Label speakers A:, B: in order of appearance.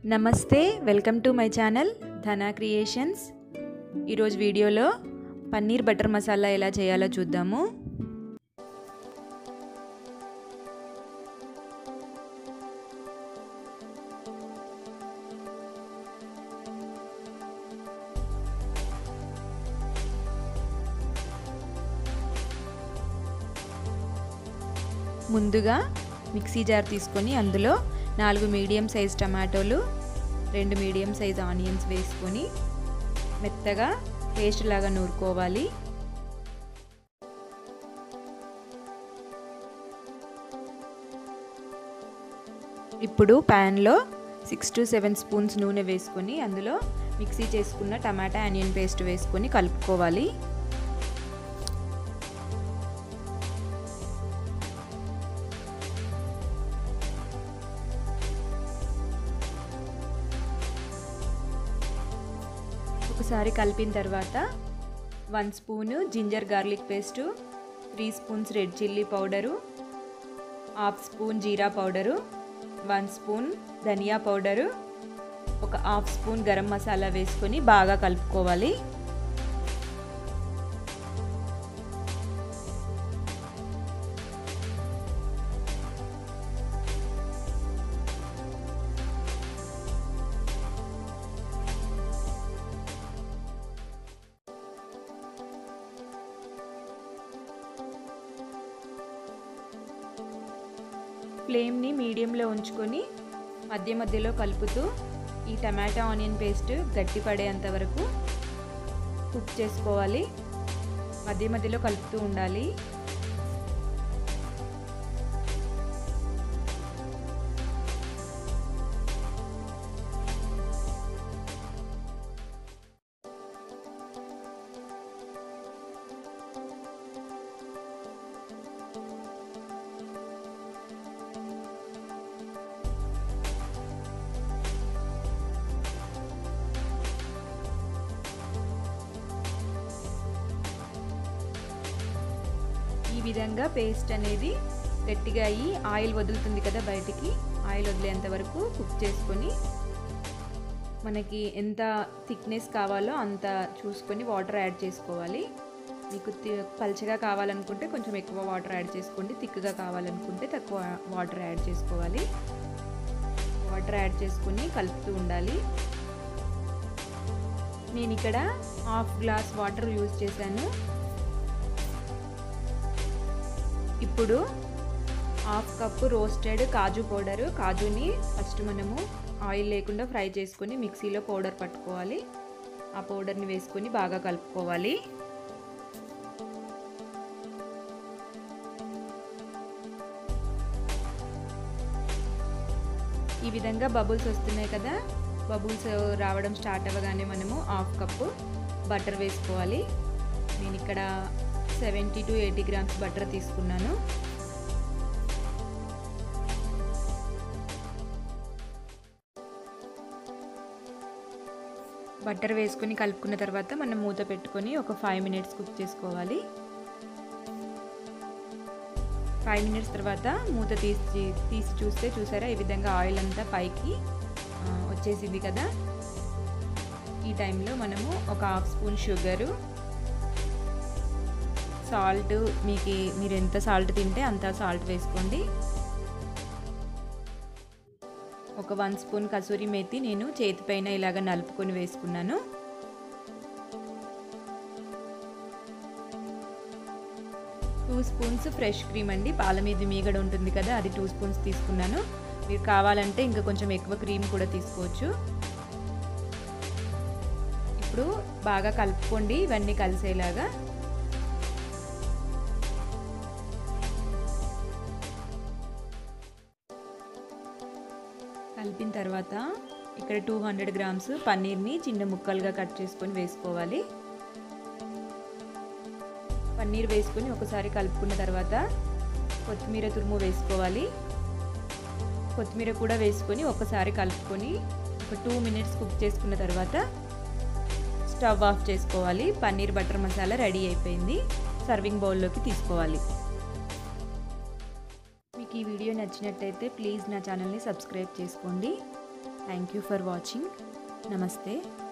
A: నమస్తే welcome to my channel Dhana creations ఈరోజు వీడియోలో పన్నీర్ బటర్ మసాలా ఎలా చేయాలో చూద్దాము ముందుగా మిక్సీ జార్ తీసుకొని అందులో నాలుగు మీడియం సైజ్ టమాటోలు రెండు మీడియం సైజ్ ఆనియన్స్ వేసుకొని మెత్తగా పేస్ట్ లాగా నూరుకోవాలి ఇప్పుడు ప్యాన్లో సిక్స్ టు సెవెన్ స్పూన్స్ నూనె వేసుకొని అందులో మిక్సీ చేసుకున్న టమాటా ఆనియన్ పేస్ట్ వేసుకొని కలుపుకోవాలి ఒకసారి కలిపిన తర్వాత one spoon ginger garlic paste three spoons red chilli powder half spoon jeera powder one spoon dhania powder ఒక హాఫ్ స్పూన్ గరం మసాలా వేసుకొని బాగా కలుపుకోవాలి ఫ్లేమ్ని మీడియంలో ఉంచుకొని మధ్య మధ్యలో కలుపుతూ ఈ టమాటా ఆనియన్ పేస్ట్ గట్టి పడేంత వరకు కుక్ చేసుకోవాలి మధ్య మధ్యలో కలుపుతూ ఉండాలి ఈ విధంగా పేస్ట్ అనేది గట్టిగా అయ్యి ఆయిల్ వదులుతుంది కదా బయటికి ఆయిల్ వదిలేంత వరకు కుక్ చేసుకొని మనకి ఎంత థిక్నెస్ కావాలో అంత చూసుకొని వాటర్ యాడ్ చేసుకోవాలి మీకు పల్చగా కావాలనుకుంటే కొంచెం ఎక్కువ వాటర్ యాడ్ చేసుకోండి థిక్గా కావాలనుకుంటే తక్కువ వాటర్ యాడ్ చేసుకోవాలి వాటర్ యాడ్ చేసుకొని కలుపుతూ ఉండాలి నేను ఇక్కడ హాఫ్ గ్లాస్ వాటర్ యూజ్ చేశాను ఇప్పుడు half cup roasted kaju powder కాజుని ఫస్ట్ మనము ఆయిల్ లేకుండా ఫ్రై చేసుకొని మిక్సీలో పౌడర్ పట్టుకోవాలి ఆ పౌడర్ని వేసుకొని బాగా కలుపుకోవాలి ఈ విధంగా బబుల్స్ వస్తున్నాయి కదా బబుల్స్ రావడం స్టార్ట్ అవ్వగానే మనము హాఫ్ కప్పు బటర్ వేసుకోవాలి నేను ఇక్కడ seventy to eighty grams butter తీసుకున్నాను బటర్ వేసుకొని కలుపుకున్న తర్వాత మనం మూత పెట్టుకొని ఒక ఫైవ్ మినిట్స్ కుక్ చేసుకోవాలి ఫైవ్ మినిట్స్ తర్వాత మూత తీసి తీసి చూస్తే చూసారా ఈ విధంగా ఆయిల్ అంతా పైకి వచ్చేసింది కదా ఈ టైంలో మనము ఒక హాఫ్ స్పూన్ షుగరు సాల్ట్ మీకు మీరు ఎంత సాల్ట్ తింటే అంత సాల్ట్ వేసుకోండి ఒక వన్ స్పూన్ కసూరి మేతి నేను చేతిపైన ఇలాగ నలుపుకొని వేసుకున్నాను టూ స్పూన్స్ ఫ్రెష్ క్రీమ్ అండి పాల మీద మీగడ ఉంటుంది కదా అది టూ స్పూన్స్ తీసుకున్నాను మీరు కావాలంటే ఇంకా కొంచెం ఎక్కువ క్రీమ్ కూడా తీసుకోవచ్చు ఇప్పుడు బాగా కలుపుకోండి ఇవన్నీ కలిసేలాగా కలిపిన తర్వాత ఇక్కడ టూ హండ్రెడ్ గ్రామ్స్ పన్నీర్ని చిన్న ముక్కలుగా కట్ చేసుకొని వేసుకోవాలి పన్నీర్ వేసుకొని ఒకసారి కలుపుకున్న తర్వాత కొత్తిమీర తురుము వేసుకోవాలి కొత్తిమీర కూడా వేసుకొని ఒకసారి కలుపుకొని ఒక టూ మినిట్స్ కుక్ చేసుకున్న తర్వాత స్టవ్ ఆఫ్ చేసుకోవాలి పన్నీర్ బటర్ మసాలా రెడీ అయిపోయింది సర్వింగ్ బౌల్లోకి తీసుకోవాలి మీకు ఈ వీడియో నచ్చినట్టయితే ప్లీజ్ నా ఛానల్ని సబ్స్క్రైబ్ చేసుకోండి థ్యాంక్ యూ ఫర్ వాచింగ్ నమస్తే